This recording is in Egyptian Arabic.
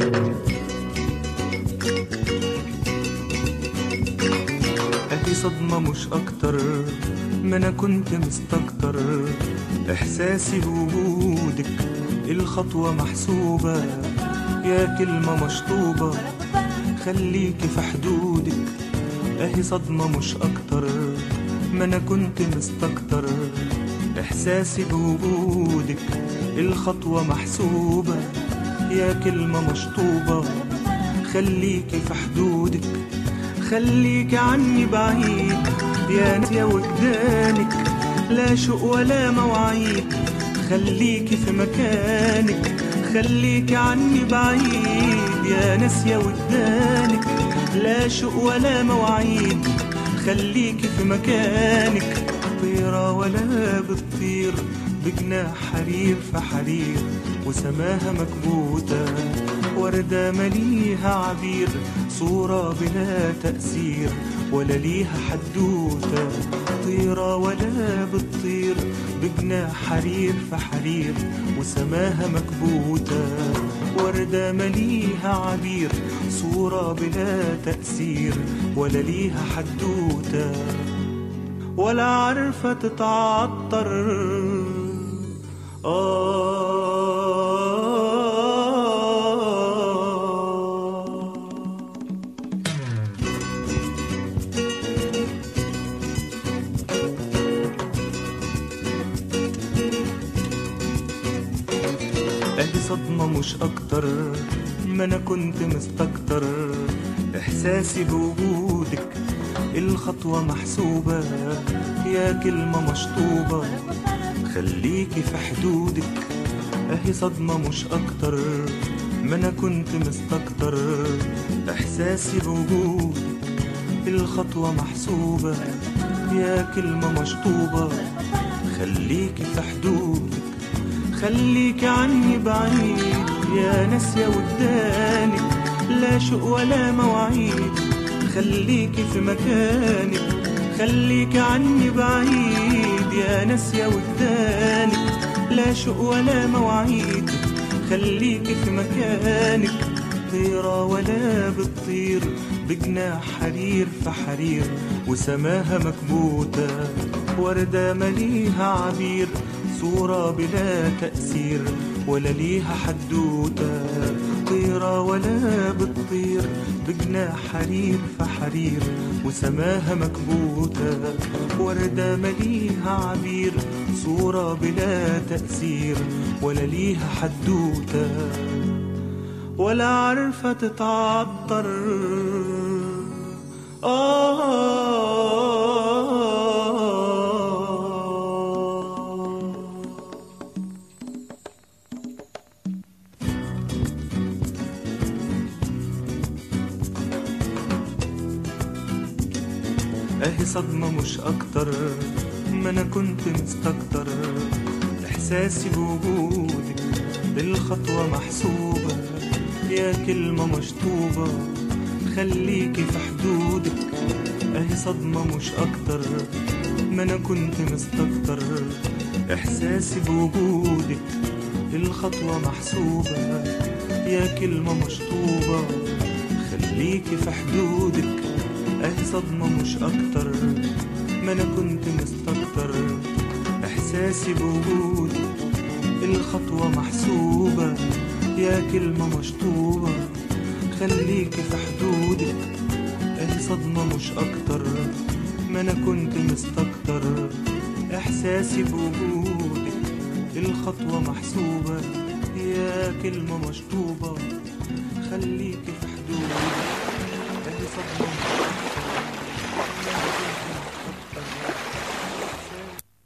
اهي صدمة مش اكتر ما انا كنت مستكتر احساسي بوجودك الخطوة محسوبة يا كلمة مشطوبة خليكي في حدودك اهي صدمة مش اكتر ما انا كنت مستكتر احساسي بوجودك الخطوة محسوبة يا كلمة مشطوبة خليكي في حدودك خليكي عني بعيد يا ناس يا وجدانك لا شوق ولا مواعيد خليكي في مكانك خليكي عني بعيد يا ناس يا وجدانك لا شوق ولا مواعيد خليكي في مكانك طيرة ولا بتطير بجناح حرير في حرير وسماها مكبوتة وردة مليها عبير صورة بلا تأثير ولا ليها حدوتة طيرة ولا بتطير بجناح حرير في حرير وسماها مكبوتة وردة مليها عبير صورة بلا تأثير ولا ليها حدوتة ولا عارفة تتعطر آه اهي صدمة مش اكتر ما انا كنت مستكتر احساسي بوجودك الخطوة محسوبة يا كلمة مشطوبة خليكي في حدودك اهي صدمة مش اكتر ما انا كنت مستكتر احساسي بوجودك الخطوة محسوبة يا كلمة مشطوبة خليكي في حدودك خليكي عني بعيد يا ناس يا ودانك لا شوق ولا مواعيد خليكي في مكانك خليكي عني بعيد يا ناس يا ودانك لا شوق ولا مواعيد خليكي في مكانك طيرة ولا بتطير بجناح حرير في حرير وسماها مكبوتة وردة مليها عبير صورة بلا تأثير ولا ليها حدوتة طيرة ولا بتطير بجناح حرير في حرير وسماها مكبوتة وردة مليها عبير صورة بلا تأثير ولا ليها حدوتة ولا عارفة تتعطر آه اهي صدمة مش اكتر ما انا كنت مستكتر احساسي بوجودك الخطوة محسوبة يا كلمة مشطوبة خليكي في حدودك اهي صدمة مش اكتر ما انا كنت مستكتر احساسي بوجودك الخطوة محسوبة يا كلمة مشطوبة خليكي في حدودك اهي صدمة مش اكتر ما انا كنت مستكتر احساسي بوجودك الخطوة محسوبة يا كلمة مشطوبة خليكي في حدودك اهي صدمة مش اكتر ما انا كنت مستكتر احساسي بوجودك الخطوة محسوبة يا كلمة مشطوبة خليكي في حدودك اهي صدمة مش